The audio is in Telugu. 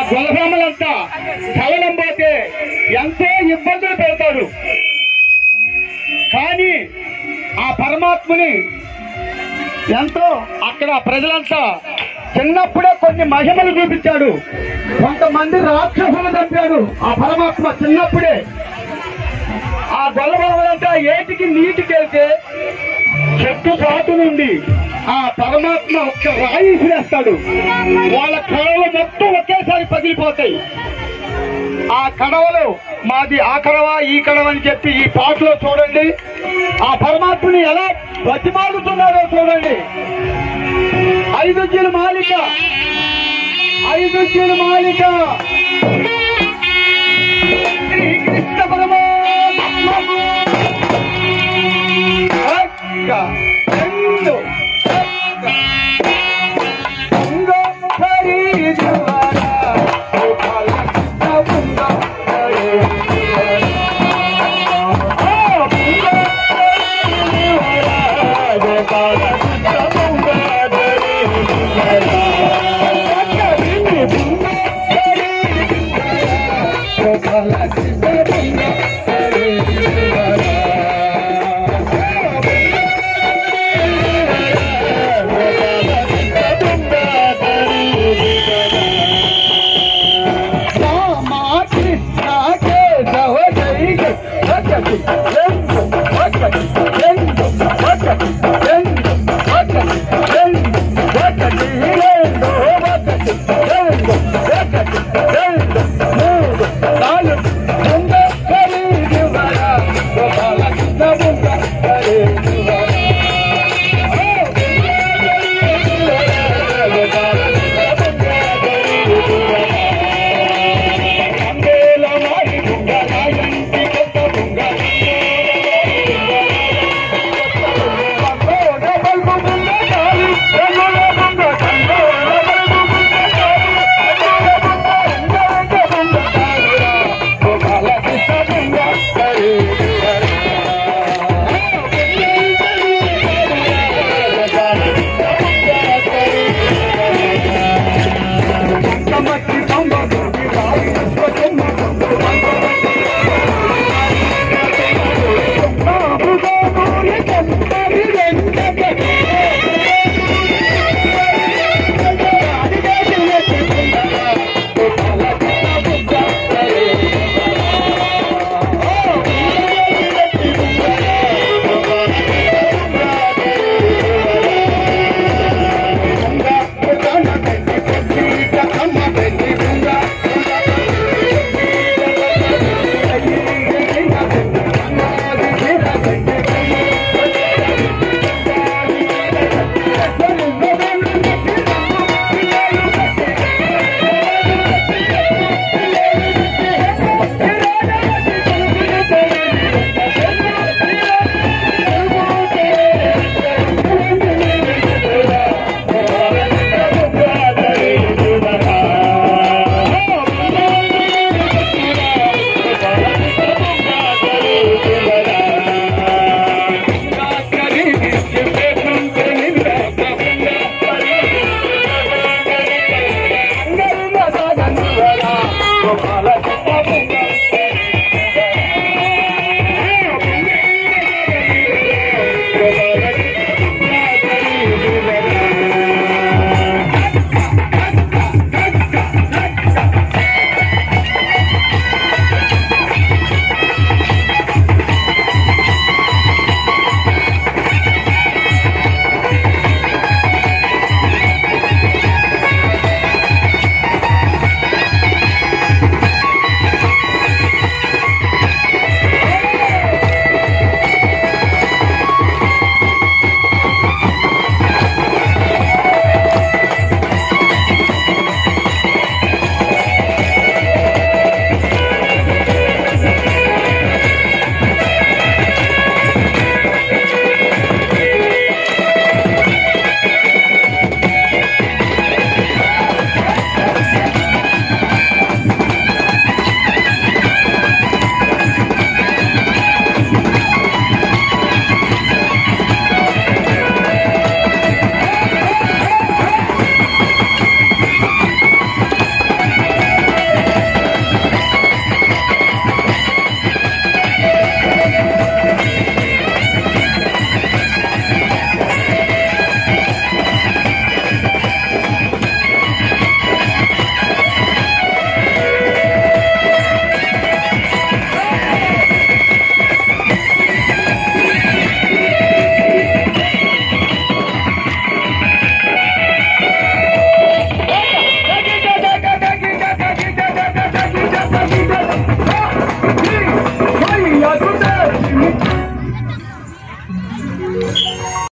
గొలభామలంతా కవలం పోతే ఎంతో ఇబ్బందులు పెడతారు కానీ ఆ పరమాత్మని ఎంతో అక్కడ ప్రజలంతా చిన్నప్పుడే కొన్ని మహిమలు చూపించాడు కొంతమంది రాక్షసులు చంపాడు ఆ పరమాత్మ చిన్నప్పుడే ఆ గొల్లభామలంతా ఏటికి నీటికి వెళ్తే చెట్టు చాటు నుండి ఆ పరమాత్మ ఒక్క రాయి విసిరేస్తాడు వాళ్ళ కడవలు మొత్తం ఒకేసారి పగిలిపోతాయి ఆ కడవలు మాది ఆ కడవ ఈ కడవ అని చెప్పి ఈ పాటలో చూడండి ఆ పరమాత్మని ఎలా బతిమాలుతున్నారో చూడండి ఐదు జీలు మాలిక ఐదు జీలు మాలిక శ్రీకృష్ణ పరమాత్మకు ఒక్క, రెండు, ఒక్క. ఉంగో హరిద్వార, గోపాల కృష్ణ ఉంగో హరిద్వార. ఆ, ఉంగో హరిద్వార, గోపాల కృష్ణ ఉంగో హరిద్వార. ఒక్క విని ఉంగో హరిద్వార, గోపాల కృష్ణ ఉంగో హరిద్వార.